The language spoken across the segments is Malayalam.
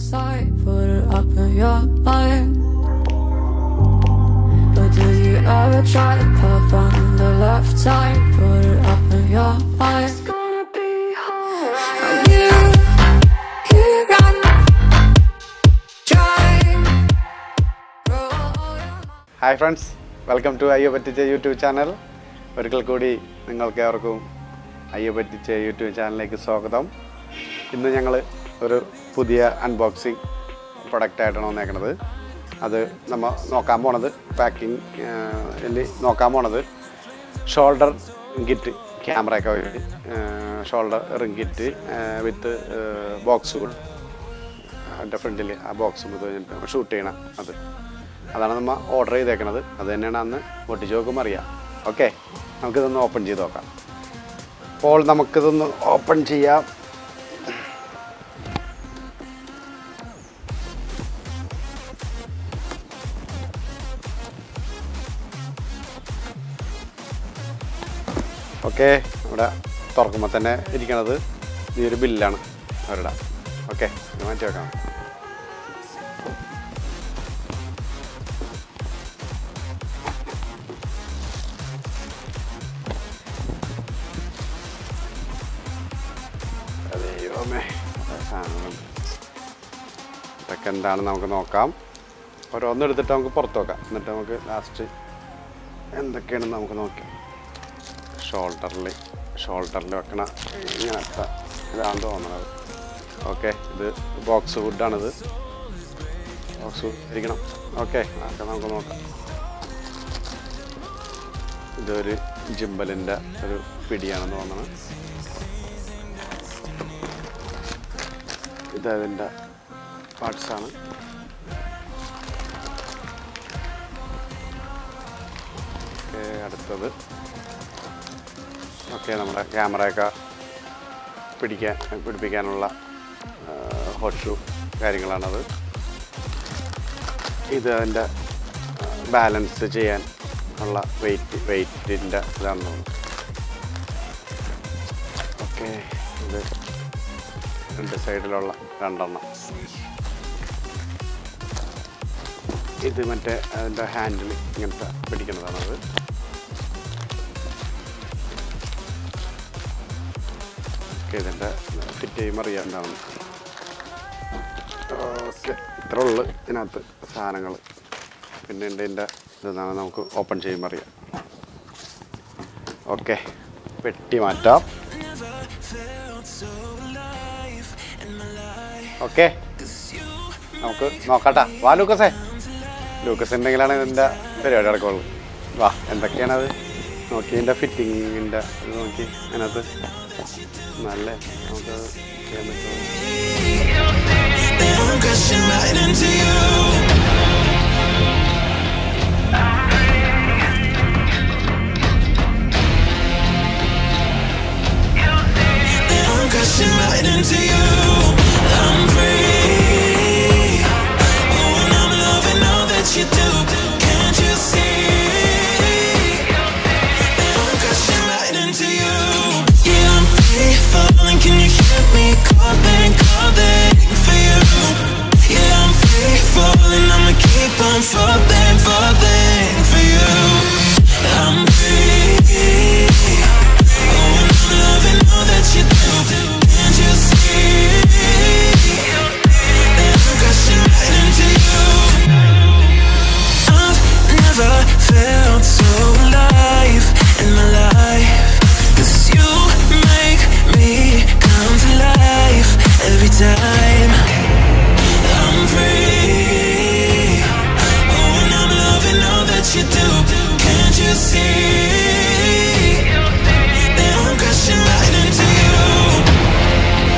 side, put it up in your mind. But did you ever try to puff on the left side, put it up in your mind? It's gonna be alright. You, you run, try, roll your hi friends welcome to അയ്യോ പറ്റിച്ച യൂട്യൂബ് ചാനൽ ഒരിക്കൽ കൂടി നിങ്ങൾക്ക് ഏവർക്കും അയ്യോ പറ്റിച്ച യൂട്യൂബ് ചാനലിലേക്ക് സ്വാഗതം ഇന്ന് ഞങ്ങൾ ഒരു പുതിയ അൺബോക്സിങ് പ്രൊഡക്റ്റായിട്ടാണ് വന്നേക്കുന്നത് അത് നമ്മൾ നോക്കാൻ പോണത് പാക്കിംഗ് നോക്കാൻ പോണത് ഷോൾഡർ കിറ്റ് ക്യാമറയൊക്കെ വേണ്ടി shoulder ring kit with box കൂടെ അതിൻ്റെ ഫ്രണ്ടിൽ ആ ബോക്സ് കഴിഞ്ഞിട്ട് ഷൂട്ട് ചെയ്യണം അത് അതാണ് നമ്മൾ ഓർഡർ ചെയ്തേക്കണത് അത് തന്നെയാണ് അന്ന് പൊട്ടിച്ച് നോക്കുമ്പോൾ അറിയാം ഓക്കെ നമുക്കിതൊന്ന് ഓപ്പൺ ചെയ്ത് നോക്കാം അപ്പോൾ നമുക്കിതൊന്ന് ഓപ്പൺ ചെയ്യാം ഓക്കെ ഇവിടെ തുറക്കുമ്പോൾ തന്നെ ഇരിക്കണത് ഈ ഒരു ബില്ലാണ് അവരുടെ ഓക്കെ ഇത് മാറ്റി വെക്കാം ദൈവമേ സാധനം ഇതൊക്കെ എന്താണെന്ന് നമുക്ക് നോക്കാം ഓരോന്ന് എടുത്തിട്ട് നമുക്ക് പുറത്ത് വെക്കാം എന്നിട്ട് നമുക്ക് ലാസ്റ്റ് എന്തൊക്കെയാണെന്ന് നമുക്ക് നോക്കാം ഷോൾഡറിൽ ഷോൾഡറിൽ വെക്കണ ഇങ്ങനത്തെ ഇതാണ് തോന്നുന്നത് ഓക്കെ ഇത് ബോക്സ് ഫുഡാണിത് ബോക്സ് ഇരിക്കണം ഓക്കെ അതൊക്കെ നമുക്ക് നോക്കാം ഇതൊരു ജിമ്പലിൻ്റെ ഒരു പിടിയാണെന്ന് തോന്നണം ഇത് അതിൻ്റെ പാർട്സാണ് ഓക്കെ അടുത്തത് ഓക്കെ നമ്മുടെ ക്യാമറയൊക്കെ പിടിക്കാൻ പിടിപ്പിക്കാനുള്ള ഹോട്ട് ഷൂ കാര്യങ്ങളാണത് ഇത് അതിൻ്റെ ബാലൻസ് ചെയ്യാൻ ഉള്ള വെയിറ്റ് വെയിറ്റിൻ്റെ ഇതാണ് തോന്നുന്നു ഓക്കെ ഇത് രണ്ട് സൈഡിലുള്ള രണ്ടെണ്ണം ഇത് മറ്റേ അതിൻ്റെ ഹാൻഡിൽ ഇങ്ങനത്തെ പിടിക്കുന്നതാണത് ഓക്കെ ഇതിൻ്റെ ഫിറ്റ് ചെയ്യുമ്പോൾ അറിയാം എന്താണ് ഓക്കെ ഇത്ര ഉള്ളു ഇതിനകത്ത് സാധനങ്ങൾ പിന്നെ ഉണ്ട് ഇതിൻ്റെ ഇതെന്താണ് നമുക്ക് ഓപ്പൺ ചെയ്യുമ്പോൾ അറിയാം ഓക്കെ പെട്ടി മാറ്റാം ഓക്കെ നമുക്ക് നോക്കട്ടാ വാ ലൂക്കസേ ലൂക്കസ് ഉണ്ടെങ്കിലാണ് ഇതിൻ്റെ പരിപാടി നടക്കുള്ളൂ വാ എന്തൊക്കെയാണത് നോക്കി ഇതിൻ്റെ ഫിറ്റിങ്ങിൻ്റെ ഇത് നോക്കി അതിനകത്ത് നല്ല നമുക്ക് ചെയ്യാൻ പറ്റുമോ I'm crashing right into you. I'm crashing right into you. I'm free. Oh, and I'm loving all that you do. Can't you see? I'm crashing right into you. Yeah, I'm free falling. Can you hear me calling, calling for you? Yeah, I'm free falling. I'ma keep on falling, falling for you. I'm free. Oh, and I'm loving all that you do. Can't you see? That I'm crashing right into you. I've never felt so alive in my life. Cause you make me come to life every time. I'm free. Oh, and I'm loving all that you do. Can't you see? That I'm crashing right into you.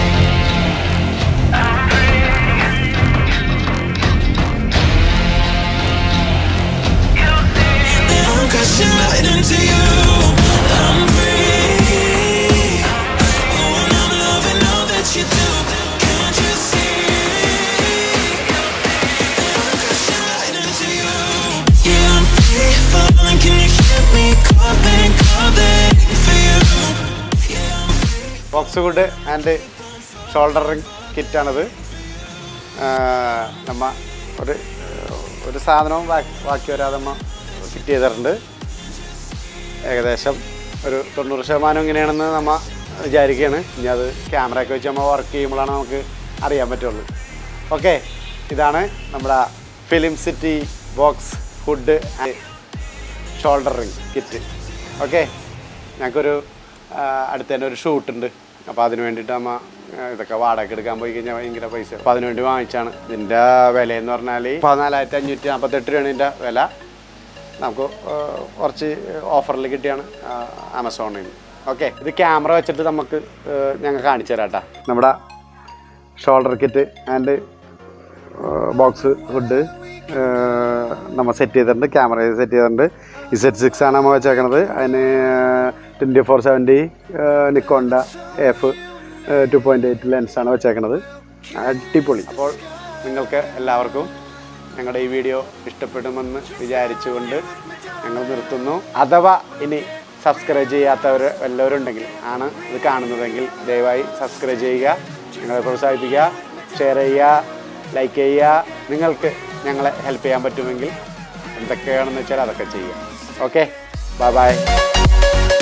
That I'm crashing right into you. I'm free. Oh, and I'm loving all that you do. Can't you see? That I'm crashing right into you. Yeah, I'm free falling. Can you hear me calling, calling for you? Yeah, I'm free. Box good and shoulder ring കിറ്റാണിത് നമ്മ ഒരു ഒരു സാധനവും ബാക്കി ബാക്കി വരാതെ നമ്മ ഫിറ്റ് ചെയ്തിട്ടുണ്ട് ഏകദേശം ഒരു തൊണ്ണൂറ് ശതമാനം ഇങ്ങനെയാണെന്ന് നമ്മ വിചാരിക്കുകയാണ് ഇനി അത് ക്യാമറയൊക്കെ വെച്ച് നമ്മൾ വർക്ക് ചെയ്യുമ്പോഴാണ് നമുക്ക് അറിയാൻ പറ്റുള്ളൂ ഓക്കെ ഇതാണ് നമ്മുടെ film city box hood and shoulder ring kit okay ഞങ്ങൾക്കൊരു അടുത്ത് തന്നെ ഒരു ഷൂട്ട് ഉണ്ട് അപ്പോൾ അതിന് വേണ്ടിയിട്ട് നമ്മ ആ, ഇതൊക്കെ വാടക എടുക്കാൻ പോയി കഴിഞ്ഞാൽ ഭയങ്കര പൈസ അപ്പോൾ അതിന് വേണ്ടി വാങ്ങിച്ചാണ് ഇതിൻ്റെ വിലയെന്ന് പറഞ്ഞാൽ പതിനാലായിരത്തി അഞ്ഞൂറ്റി നാൽപ്പത്തെട്ട് രൂപയാണ് ഇതിൻ്റെ വില നമുക്ക് ആ, കുറച്ച് ഓഫറിൽ കിട്ടിയാണ് ആ, ആമസോണിൽ നിന്ന് ഓക്കെ ഇത് ക്യാമറ വെച്ചിട്ട് നമുക്ക് ആ, ഞങ്ങൾ കാണിച്ചു തരാം കേട്ടോ നമ്മുടെ shoulder kit and box hood നമ്മൾ സെറ്റ് ചെയ്തിട്ടുണ്ട് ക്യാമറ സെറ്റ് ചെയ്തിട്ടുണ്ട് ഇസെറ്റ് സിക്സ് ആണ് നമ്മൾ വെച്ചേക്കണത് അതിന് ട്വൻറ്റി ഫോർ സെവൻറ്റി നിക്കോണ്ട എഫ് ടു പോയിൻറ്റ് എയ്റ്റ് ലെൻസാണ് വെച്ചേക്കണത് അടിപൊളി അപ്പോൾ നിങ്ങൾക്ക് എല്ലാവർക്കും ഞങ്ങളുടെ ഈ വീഡിയോ ഇഷ്ടപ്പെടുമെന്ന് വിചാരിച്ചുകൊണ്ട് ഞങ്ങൾ നിർത്തുന്നു അഥവാ ഇനി സബ്സ്ക്രൈബ് ചെയ്യാത്തവർ എല്ലാവരും ഉണ്ടെങ്കിൽ ആണ് ഇത് കാണുന്നതെങ്കിൽ ദയവായി സബ്സ്ക്രൈബ് ചെയ്യുക ഞങ്ങളെ പ്രോത്സാഹിപ്പിക്കുക ഷെയർ ചെയ്യുക ലൈക്ക് ചെയ്യുക നിങ്ങൾക്ക് ഞങ്ങളെ ഹെൽപ്പ് ചെയ്യാൻ പറ്റുമെങ്കിൽ എന്തൊക്കെയാണെന്ന് വെച്ചാൽ അതൊക്കെ ചെയ്യുക ഓക്കെ ബൈ ബൈ